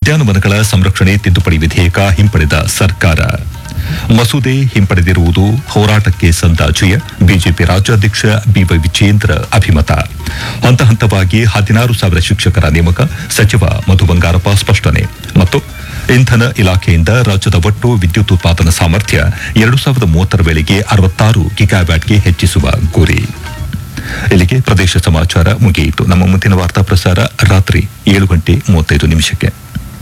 ಉದ್ಯಾನವನಗಳ ಸಂರಕ್ಷಣೆ ತಿದ್ದುಪಡಿ ವಿಧೇಯಕ ಹಿಂಪಡೆದ ಸರ್ಕಾರ ಮಸೂದೆ ಹಿಂಪಡೆದಿರುವುದು ಹೋರಾಟಕ್ಕೆ ಸಂದ ಜಯ ಬಿಜೆಪಿ ರಾಜ್ಯಾಧ್ಯಕ್ಷ ಬಿವೈ ವಿಜೇಂದ್ರ ಅಭಿಮತ ಹಂತ ಹಂತವಾಗಿ ಹದಿನಾರು ಸಾವಿರ ಶಿಕ್ಷಕರ ನೇಮಕ ಸಚಿವ ಮಧು ಬಂಗಾರಪ್ಪ ಸ್ಪಷ್ಟನೆ ಮತ್ತು ಇಂಧನ ಇಲಾಖೆಯಿಂದ ರಾಜ್ಯದ ಒಟ್ಟು ವಿದ್ಯುತ್ ಉತ್ಪಾದನಾ ಸಾಮರ್ಥ್ಯ ಎರಡು ಸಾವಿರದ ಮೂವತ್ತರ ವೇಳೆಗೆ ಅರವತ್ತಾರು ಗಿಗಾವ್ಯಾಟ್ಗೆ ಹೆಚ್ಚಿಸುವ ಗುರಿ ಇಲ್ಲಿಗೆ ಪ್ರದೇಶ ಸಮಾಚಾರ ಮುಗಿಯಿತು ನಮ್ಮ ಮುಂದಿನ ವಾರ್ತಾ ಪ್ರಸಾರ ರಾತ್ರಿ ಏಳು ಗಂಟೆ ಮೂವತ್ತೈದು ನಿಮಿಷಕ್ಕೆ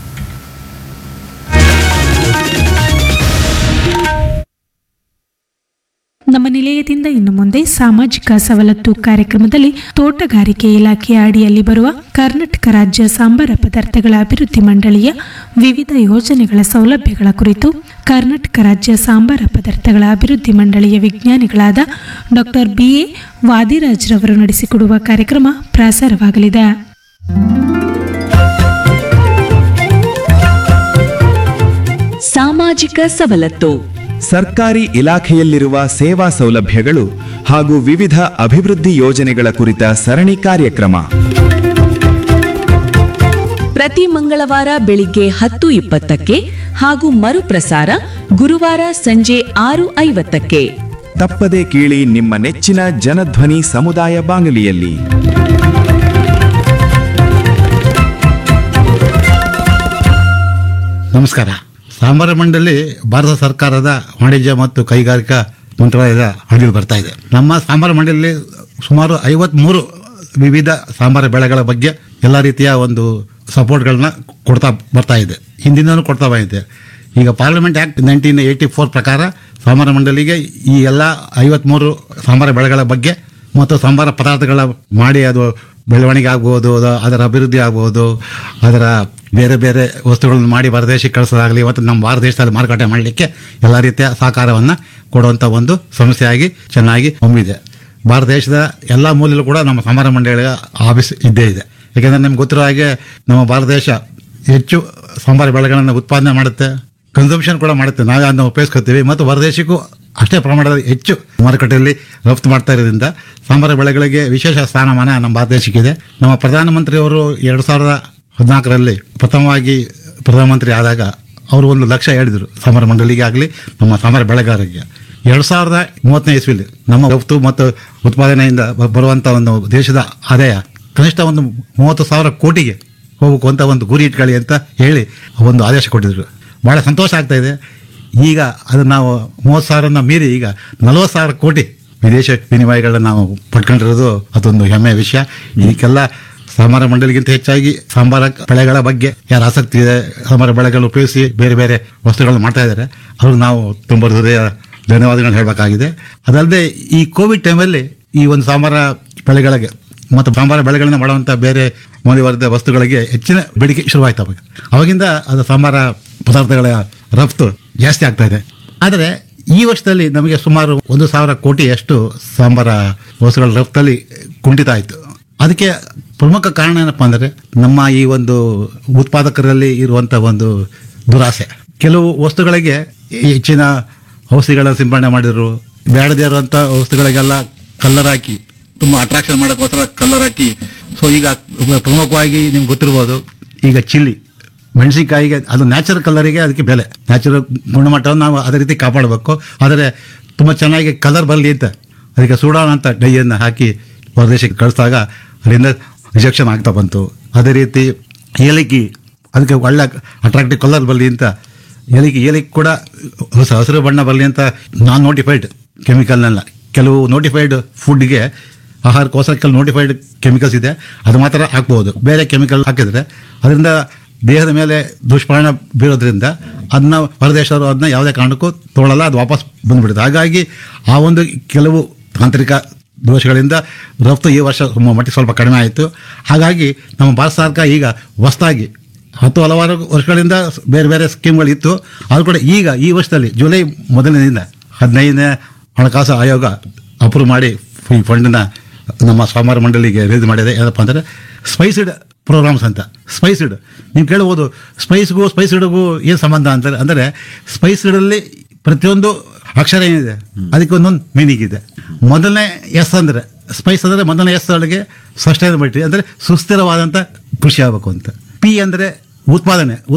ನಮ್ಮ ನಿಲಯದಿಂದ ಇನ್ನು ಮುಂದೆ ಸಾಮಾಜಿಕ ಸವಲತ್ತು ಕಾರ್ಯಕ್ರಮದಲ್ಲಿ ತೋಟಗಾರಿಕೆ ಇಲಾಖೆಯ ಅಡಿಯಲ್ಲಿ ಬರುವ ಕರ್ನಾಟಕ ರಾಜ್ಯ ಸಾಂಬಾರ ಪದಾರ್ಥಗಳ ಅಭಿವೃದ್ಧಿ ಮಂಡಳಿಯ ವಿವಿಧ ಯೋಜನೆಗಳ ಸೌಲಭ್ಯಗಳ ಕುರಿತು ಕರ್ನಾಟಕ ರಾಜ್ಯ ಸಾಂಬಾರ ಪದಾರ್ಥಗಳ ಅಭಿವೃದ್ಧಿ ಮಂಡಳಿಯ ವಿಜ್ಞಾನಿಗಳಾದ ಡಾಕ್ಟರ್ ಬಿಎ ವಾದಿರಾಜ್ರವರು ನಡೆಸಿಕೊಡುವ ಕಾರ್ಯಕ್ರಮ ಪ್ರಸಾರವಾಗಲಿದೆ ಸಾಮಾಜಿಕ ಸವಲತ್ತು ಸರ್ಕಾರಿ ಇಲಾಖೆಯಲ್ಲಿರುವ ಸೇವಾ ಸೌಲಭ್ಯಗಳು ಹಾಗೂ ವಿವಿಧ ಅಭಿವೃದ್ಧಿ ಯೋಜನೆಗಳ ಕುರಿತ ಸರಣಿ ಕಾರ್ಯಕ್ರಮ ಪ್ರತಿ ಮಂಗಳವಾರ ಬೆಳಿಗ್ಗೆ ಹತ್ತು ಇಪ್ಪತ್ತಕ್ಕೆ ಹಾಗೂ ಮರುಪ್ರಸಾರ ಗುರುವಾರ ಸಂಜೆ ಆರು ಐವತ್ತಕ್ಕೆ ತಪ್ಪದೆ ಕೇಳಿ ನಿಮ್ಮ ನೆಚ್ಚಿನ ಜನಧ್ವನಿ ಸಮುದಾಯ ಬಾನುಲಿಯಲ್ಲಿ ನಮಸ್ಕಾರ ಸಾಂಬಾರ ಮಂಡಳಿ ಭಾರತ ಸರ್ಕಾರದ ವಾಣಿಜ್ಯ ಮತ್ತು ಕೈಗಾರಿಕಾ ಮಂತ್ರಾಲಯದ ಅಡಿಯಲ್ಲಿ ಬರ್ತಾ ಇದೆ ನಮ್ಮ ಸಾಂಬಾರ ಮಂಡಳಿಯಲ್ಲಿ ಸುಮಾರು ಐವತ್ಮೂರು ವಿವಿಧ ಸಾಂಬಾರ ಬೆಳೆಗಳ ಬಗ್ಗೆ ಎಲ್ಲ ರೀತಿಯ ಒಂದು ಸಪೋರ್ಟ್ಗಳನ್ನ ಕೊಡ್ತಾ ಬರ್ತಾ ಇದೆ ಹಿಂದಿನೂ ಕೊಡ್ತಾ ಬಂದಿದೆ ಈಗ parliament act nineteen eighty four ಪ್ರಕಾರ ಸಾಂಬಾರ ಮಂಡಳಿಗೆ ಈ ಎಲ್ಲ ಐವತ್ಮೂರು ಸಾಂಬಾರ ಬೆಳೆಗಳ ಬಗ್ಗೆ ಮತ್ತು ಸಾಂಬಾರ ಪದಾರ್ಥಗಳ ಮಾಡಿ ಅದು ಬೆಳವಣಿಗೆ ಆಗ್ಬೋದು ಅದು ಅದರ ಅಭಿವೃದ್ಧಿ ಆಗ್ಬೋದು ಅದರ ಬೇರೆ ಬೇರೆ ವಸ್ತುಗಳನ್ನು ಮಾಡಿ ಹೊರದೇಶಕ್ಕೆ ಕಳಿಸೋದಾಗಲಿ ಮತ್ತು ನಮ್ಮ ಭಾರತ ದೇಶದಲ್ಲಿ ಮಾರುಕಟ್ಟೆ ಮಾಡಲಿಕ್ಕೆ ಎಲ್ಲ ರೀತಿಯ ಸಹಕಾರವನ್ನು ಕೊಡುವಂಥ ಒಂದು ಸಂಸ್ಥೆಯಾಗಿ ಚೆನ್ನಾಗಿ ಹೊಮ್ಮಿದೆ ಭಾರತ ದೇಶದ ಎಲ್ಲ ಮೂಲೆಯಲ್ಲೂ ಕೂಡ ನಮ್ಮ ಸಾಂಬಾರ ಮಂಡಳಿಯ ಆಫೀಸ್ ಇದ್ದೇ ಇದೆ ಯಾಕೆಂದರೆ ನಿಮ್ಗೆ ಗೊತ್ತಿರೋ ಹಾಗೆ ನಮ್ಮ ಭಾರತ ದೇಶ ಹೆಚ್ಚು ಸಾಂಬಾರ ಬೆಳೆಗಳನ್ನು ಉತ್ಪಾದನೆ ಮಾಡುತ್ತೆ ಕನ್ಸಂಪ್ಷನ್ ಕೂಡ ಮಾಡುತ್ತೆ ನಾವೇ ಅದನ್ನ ಉಪಯೋಗಿಸ್ಕೊತೀವಿ ಮತ್ತು ಹೊರದೇಶಕ್ಕೂ ಅಷ್ಟೇ ಪ್ರಮಾಣದ ಹೆಚ್ಚು ಮಾರುಕಟ್ಟೆಯಲ್ಲಿ ರಫ್ತು ಮಾಡ್ತಾ ಇರೋದ್ರಿಂದ ಸಾಂಬಾರ ಬೆಳೆಗಳಿಗೆ ವಿಶೇಷ ಸ್ಥಾನಮಾನ ನಮ್ಮ ಭಾರತ ದೇಶಕ್ಕಿದೆ ನಮ್ಮ ಪ್ರಧಾನಮಂತ್ರಿಯವರು ಎರಡು ಸಾವಿರದ ಹದಿನಾಲ್ಕರಲ್ಲಿ ಪ್ರಥಮವಾಗಿ ಪ್ರಧಾನಮಂತ್ರಿ ಆದಾಗ ಅವರು ಒಂದು ಲಕ್ಷ್ಯ ಹೇಳಿದರು ಸಾಂಬಾರ ಮಂಡಳಿಗೆ ಆಗಲಿ ನಮ್ಮ ಸಾಂಬಾರ ಬೆಳೆಗಾರರಿಗೆ ಎರಡು ಸಾವಿರದ ಮೂವತ್ತನೇ ಇಸ್ವಿಲಿ ನಮ್ಮ ರಫ್ತು ಮತ್ತು ಉತ್ಪಾದನೆಯಿಂದ ಬ- ಬರುವಂಥ ಒಂದು ದೇಶದ ಆದಾಯ ಕನಿಷ್ಠ ಒಂದು ಮೂವತ್ತು ಸಾವಿರ ಕೋಟಿಗೆ ಹೋಗ್ಬೇಕು ಅಂತ ಒಂದು ಗುರಿ ಇಟ್ಕೊಳ್ಳಿ ಅಂತ ಹೇಳಿ ಒಂದು ಆದೇಶ ಕೊಟ್ಟಿದ್ರು ಭಾಳ ಸಂತೋಷ ಆಗ್ತಾ ಇದೆ ಈಗ ಅದು ನಾವು ಮೂವತ್ತು ಸಾವಿರನ ಮೀರಿ ಈಗ ನಲವತ್ತು ಸಾವಿರ ಕೋಟಿ ವಿದೇಶ ವಿನಿಮಯಗಳನ್ನ ನಾವು ಪಡ್ಕೊಂಡಿರೋದು ಅದೊಂದು ಹೆಮ್ಮೆಯ ವಿಷಯ ಇದಕ್ಕೆಲ್ಲ ಸಾಂಬಾರ ಮಂಡಳಿಗಿಂತ ಹೆಚ್ಚಾಗಿ ಸಾಂಬಾರ ಬೆಳೆಗಳ ಬಗ್ಗೆ ಯಾರು ಆಸಕ್ತಿ ಇದೆ ಸಾಂಬಾರ ಬೆಳೆಗಳು ಉಪಯೋಗಿಸಿ ಬೇರೆ ಬೇರೆ ವಸ್ತುಗಳನ್ನು ಮಾಡ್ತಾ ಇದ್ದಾರೆ ಅವ್ರಿಗೆ ನಾವು ತುಂಬ ಹೃದಯ ಧನ್ಯವಾದಗಳನ್ನ ಹೇಳಬೇಕಾಗಿದೆ ಅದಲ್ಲದೆ ಈ ಕೋವಿಡ್ ಟೈಮಲ್ಲಿ ಈ ಒಂದು ಸಾಂಬಾರ ಬೆಳೆಗಳಿಗೆ ಮತ್ತು ಸಾಂಬಾರ ಬೆಳೆಗಳನ್ನ ಮಾಡುವಂಥ ಬೇರೆ ಮೌಲ್ಯವರ್ಧಿತ ವಸ್ತುಗಳಿಗೆ ಹೆಚ್ಚಿನ ಬೇಡಿಕೆ ಶುರುವಾಯ್ತು ಅವಾಗ ಅವಾಗಿಂದ ಅದು ಸಾಂಬಾರ ಪದಾರ್ಥಗಳ ರಫ್ತು ಜಾಸ್ತಿ ಆಗ್ತಾ ಇದೆ ಆದರೆ ಈ ವರ್ಷದಲ್ಲಿ ನಮಗೆ ಸುಮಾರು ಒಂದು ಸಾವಿರ ಕೋಟಿಯಷ್ಟು ಸಾಂಬಾರ ವಸ್ತುಗಳ ರಫ್ತಲ್ಲಿ ಕುಂಠಿತ ಆಯಿತು ಅದಕ್ಕೆ ಪ್ರಮುಖ ಕಾರಣ ಏನಪ್ಪ ಅಂದರೆ ನಮ್ಮ ಈ ಒಂದು ಉತ್ಪಾದಕರಲ್ಲಿ ಇರುವಂಥ ಒಂದು ದುರಾಸೆ ಕೆಲವು ವಸ್ತುಗಳಿಗೆ ಹೆಚ್ಚಿನ ಔಷಧಿಗಳ ಸಿಂಪಡಣೆ ಮಾಡಿದ್ರು ಬೇಡದೇ ಇರುವಂಥ ವಸ್ತುಗಳಿಗೆಲ್ಲ ಕಲ್ಲರ್ ಹಾಕಿ ತುಂಬ ಅಟ್ರಾಕ್ಷನ್ ಮಾಡೋಕ್ಕೋಸ್ಕರ ಕಲ್ಲರ್ ಹಾಕಿ ಸೊ ಈಗ ಪ್ರಮುಖವಾಗಿ ನಿಮ್ಗೆ ಗೊತ್ತಿರ್ಬೋದು ಈಗ ಚಿಲ್ಲಿ ಮೆಣಸಿನಕಾಯಿಗೆ ಅದು ನ್ಯಾಚುರಲ್ ಕಲರಿಗೆ ಅದಕ್ಕೆ ಬೆಲೆ ನ್ಯಾಚುರಲ್ ಗುಣಮಟ್ಟವನ್ನು ನಾವು ಅದೇ ರೀತಿ ಕಾಪಾಡಬೇಕು ಆದರೆ ತುಂಬ ಚೆನ್ನಾಗಿ ಕಲರ್ ಬರಲಿ ಅಂತ ಅದಕ್ಕೆ ಸೂಡಾನ್ ಅಂತ ಡೈಯನ್ನು ಹಾಕಿ ಹೊರದೇಶಕ್ಕೆ ಕಳಿಸಿದಾಗ ಅಲ್ಲಿಂದ ರಿಜೆಕ್ಷನ್ ಆಗ್ತಾ ಬಂತು ಅದೇ ರೀತಿ ಏಲಕ್ಕಿ ಅದಕ್ಕೆ ಒಳ್ಳೆ ಅಟ್ರಾಕ್ಟಿವ್ ಕಲರ್ ಬರಲಿ ಅಂತ ಏಲಕ್ಕಿ ಏಲಕ್ಕಿ ಕೂಡ ಹೊಸ ಹಸಿರು ಬಣ್ಣ ಬರಲಿ ಅಂತ ನಾನ್ ನೋಟಿಫೈಡ್ ಕೆಮಿಕಲ್ನೆಲ್ಲ ಕೆಲವು ನೋಟಿಫೈಡ್ ಫುಡ್ಗೆ ಆಹಾರಕ್ಕೋಸ್ಕರ ಕೆಲವು ನೋಟಿಫೈಡ್ ಕೆಮಿಕಲ್ಸ್ ಇದೆ ಅದು ಮಾತ್ರ ಹಾಕ್ಬೋದು ಬೇರೆ ಕೆಮಿಕಲ್ ಹಾಕಿದ್ರೆ ಅದರಿಂದ ದೇಹದ ಮೇಲೆ ದುಷ್ಪರಿಣಾಮ ಬೀರೋದ್ರಿಂದ ಅದನ್ನ ಹೊರದೇಶದವರು ಅದನ್ನ ಯಾವುದೇ ಕಾರಣಕ್ಕೂ ತೊಗೊಳ್ಳಲ್ಲ ಅದು ವಾಪಸ್ ಬಂದ್ಬಿಡುತ್ತೆ ಹಾಗಾಗಿ ಆ ಒಂದು ಕೆಲವು ತಾಂತ್ರಿಕ ದೋಷಗಳಿಂದ ರಫ್ತು ಈ ವರ್ಷ ತುಂಬ ಮಟ್ಟಿಗೆ ಸ್ವಲ್ಪ ಕಡಿಮೆ ಆಯಿತು ಹಾಗಾಗಿ ನಮ್ಮ ಭಾರತ ಸರ್ಕಾರ ಈಗ ಹೊಸದಾಗಿ ಹತ್ತು ಹಲವಾರು ವರ್ಷಗಳಿಂದ ಬೇರೆ ಬೇರೆ ಸ್ಕೀಮ್ಗಳಿತ್ತು ಅದು ಕೂಡ ಈಗ ಈ ವರ್ಷದಲ್ಲಿ ಜುಲೈ ಮೊದಲನೇದಿಂದ ಹದಿನೈದನೇ ಹಣಕಾಸು ಆಯೋಗ ಅಪ್ರೂವ್ ಮಾಡಿ ಈ ಫಂಡನ್ನ ನಮ್ಮ ಸಾಂಬಾರ ಮಂಡಳಿಗೆ ರಿಲೀಸ್ ಮಾಡಿದೆ ಏನಪ್ಪ ಅಂದರೆ ಸ್ಪೈಸ್ಡ್ ಪ್ರೋಗ್ರಾಮ್ಸ್ ಅಂತ ಸ್ಪೈಸ್ಡ್ ನೀವು ಕೇಳ್ಬೋದು ಸ್ಪೈಸ್ಗೂ ಸ್ಪೈಸ್ಡ್ಗೂ ಏನು ಸಂಬಂಧ ಅಂತಾರೆ ಅಂದರೆ ಸ್ಪೈಸ್ಡಲ್ಲಿ ಪ್ರತಿಯೊಂದು ಅಕ್ಷರ ಏನಿದೆ ಅದಕ್ಕೆ ಒಂದೊಂದು ಮೀನಿಂಗ್ ಇದೆ ಮೊದಲನೇ ಎಸ್ ಅಂದರೆ ಸ್ಪೈಸ್ ಅಂದರೆ ಮೊದಲನೇ ಎಸ್ ಅಲ್ಲಿಗೆ ಸಸ್ಟೈನಬಿಲಿಟಿ ಅಂದರೆ ಸುಸ್ಥಿರವಾದಂಥ ಕೃಷಿ ಆಗಬೇಕು ಅಂತ ಪಿ ಅಂದರೆ ಉತ್ಪಾದನೆ